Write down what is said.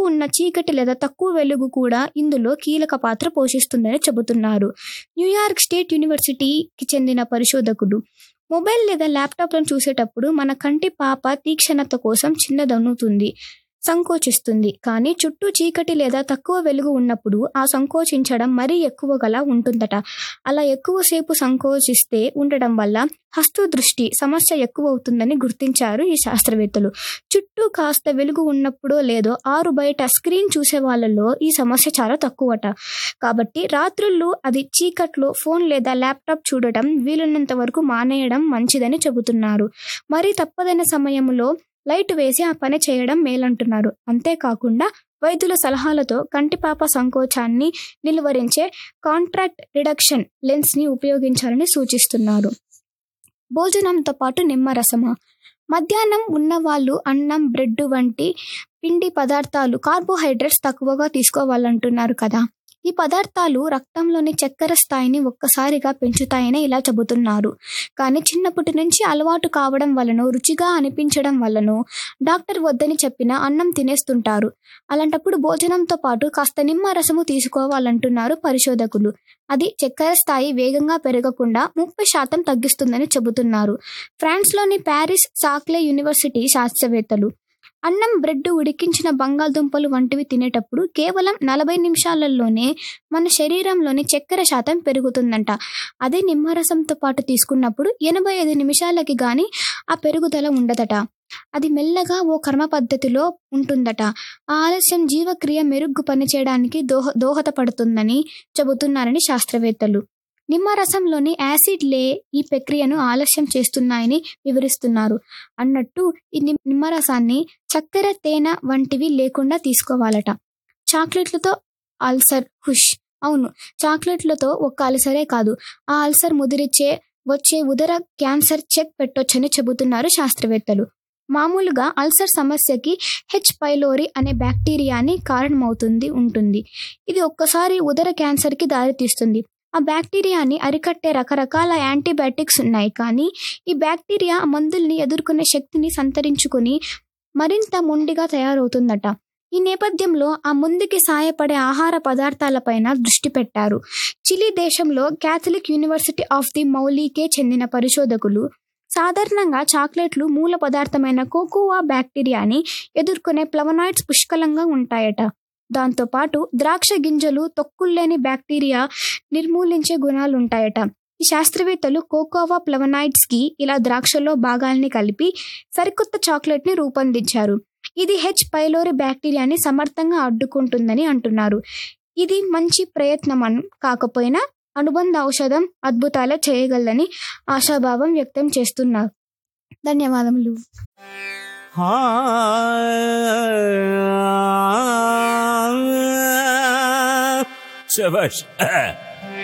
ఉన్న చీకటి లేదా తక్కువ వెలుగు కూడా ఇందులో కీలక పాత్ర పోషిస్తుందని చెబుతున్నారు న్యూయార్క్ స్టేట్ యూనివర్సిటీకి చెందిన పరిశోధకులు మొబైల్ లేదా ల్యాప్టాప్లను చూసేటప్పుడు మన కంటి పాప తీక్షణత కోసం చిన్నదనుతుంది సంకోచిస్తుంది కానీ చుట్టూ చీకటి లేదా తక్కువ వెలుగు ఉన్నప్పుడు ఆ సంకోచించడం మరీ ఎక్కువ గల ఉంటుందట అలా ఎక్కువసేపు సంకోచిస్తే ఉండడం వల్ల హస్తు దృష్టి సమస్య ఎక్కువ అవుతుందని గుర్తించారు ఈ శాస్త్రవేత్తలు చుట్టూ కాస్త వెలుగు ఉన్నప్పుడో లేదో ఆరు బయట స్క్రీన్ చూసే వాళ్ళలో ఈ సమస్య చాలా తక్కువట కాబట్టి రాత్రుళ్ళు అది చీకట్లో ఫోన్ లేదా ల్యాప్టాప్ చూడటం వీలున్నంత వరకు మానేయడం మంచిదని చెబుతున్నారు మరి తప్పదైన సమయంలో లైట్ వేసి ఆ పని చేయడం మేలంటున్నారు అంతేకాకుండా వైద్యుల సలహాలతో కంటిపాప సంకోచాన్ని నిలువరించే కాంట్రాక్ట్ రిడక్షన్ లెన్స్ని ఉపయోగించాలని సూచిస్తున్నారు భోజనంతో పాటు నిమ్మరసమా మధ్యాహ్నం ఉన్నవాళ్ళు అన్నం బ్రెడ్ వంటి పిండి పదార్థాలు కార్బోహైడ్రేట్స్ తక్కువగా తీసుకోవాలంటున్నారు కదా ఈ పదార్థాలు రక్తంలోని చక్కెర స్థాయిని ఒక్కసారిగా పెంచుతాయని ఇలా చెబుతున్నారు కానీ చిన్నప్పటి నుంచి అలవాటు కావడం వలన రుచిగా అనిపించడం వలన డాక్టర్ వద్దని చెప్పిన అన్నం తినేస్తుంటారు అలాంటప్పుడు భోజనంతో పాటు కాస్త నిమ్మ రసము తీసుకోవాలంటున్నారు పరిశోధకులు అది చక్కెర స్థాయి వేగంగా పెరగకుండా ముప్పై శాతం తగ్గిస్తుందని చెబుతున్నారు ఫ్రాన్స్లోని ప్యారిస్ సాక్లే యూనివర్సిటీ శాస్త్రవేత్తలు అన్నం బ్రెడ్ ఉడికించిన బంగాళదుంపలు వంటివి తినేటప్పుడు కేవలం నలభై నిమిషాలలోనే మన శరీరంలోని చక్కెర శాతం పెరుగుతుందంట అదే నిమ్మరసంతో పాటు తీసుకున్నప్పుడు ఎనభై ఐదు నిమిషాలకి గాని ఆ పెరుగుదల ఉండదట అది మెల్లగా ఓ కర్మ పద్ధతిలో ఉంటుందట ఆ ఆలస్యం జీవక్రియ మెరుగ్గు పనిచేయడానికి దోహ దోహదపడుతుందని చెబుతున్నారని శాస్త్రవేత్తలు నిమ్మరసంలోని యాసిడ్ లే ఈ ప్రక్రియను ఆలస్యం చేస్తున్నాయని వివరిస్తున్నారు అన్నట్టు ఈ నిమ్- నిమ్మరసాన్ని చక్కెర తేనె వంటివి లేకుండా తీసుకోవాలట చాక్లెట్లతో అల్సర్ హుష్ అవును చాక్లెట్లతో ఒక్క అల్సరే కాదు ఆ అల్సర్ ముదిరిచ్చే వచ్చే ఉదర క్యాన్సర్ చెక్ పెట్టొచ్చని చెబుతున్నారు శాస్త్రవేత్తలు మామూలుగా అల్సర్ సమస్యకి హెచ్ పైలోరి అనే బ్యాక్టీరియాని కారణమవుతుంది ఉంటుంది ఇది ఒక్కసారి ఉదర క్యాన్సర్కి దారితీస్తుంది ఆ బ్యాక్టీరియాని అరికట్టే రకరకాల యాంటీబయాటిక్స్ ఉన్నాయి కానీ ఈ బ్యాక్టీరియా ఆ మందుల్ని ఎదుర్కొనే శక్తిని సంతరించుకుని మరింత మొండిగా తయారవుతుందట ఈ నేపథ్యంలో ఆ ముందుకి సాయపడే ఆహార పదార్థాలపైన దృష్టి పెట్టారు చిలీ దేశంలో క్యాథలిక్ యూనివర్సిటీ ఆఫ్ ది మౌలీకే చెందిన పరిశోధకులు సాధారణంగా చాక్లెట్లు మూల పదార్థమైన కోకోవా బ్యాక్టీరియాని ఎదుర్కొనే ప్లవనాయిడ్స్ పుష్కలంగా ఉంటాయట దాంతోపాటు ద్రాక్ష గింజలు తొక్కుల్లేని బ్యాక్టీరియా నిర్మూలించే గుణాలు ఉంటాయట ఈ శాస్త్రవేత్తలు కోకోవా ప్లవనాయిడ్స్ కి ఇలా ద్రాక్షలో భాగాల్ని కలిపి సరికొత్త చాక్లెట్ ని రూపొందించారు ఇది హెచ్ పైలోరి బ్యాక్టీరియాని సమర్థంగా అడ్డుకుంటుందని అంటున్నారు ఇది మంచి ప్రయత్నం అన్- కాకపోయినా అనుబంధ ఔషధం అద్భుతాలే చేయగలదని ఆశాభావం వ్యక్తం చేస్తున్నారు ధన్యవాదములు శభాష్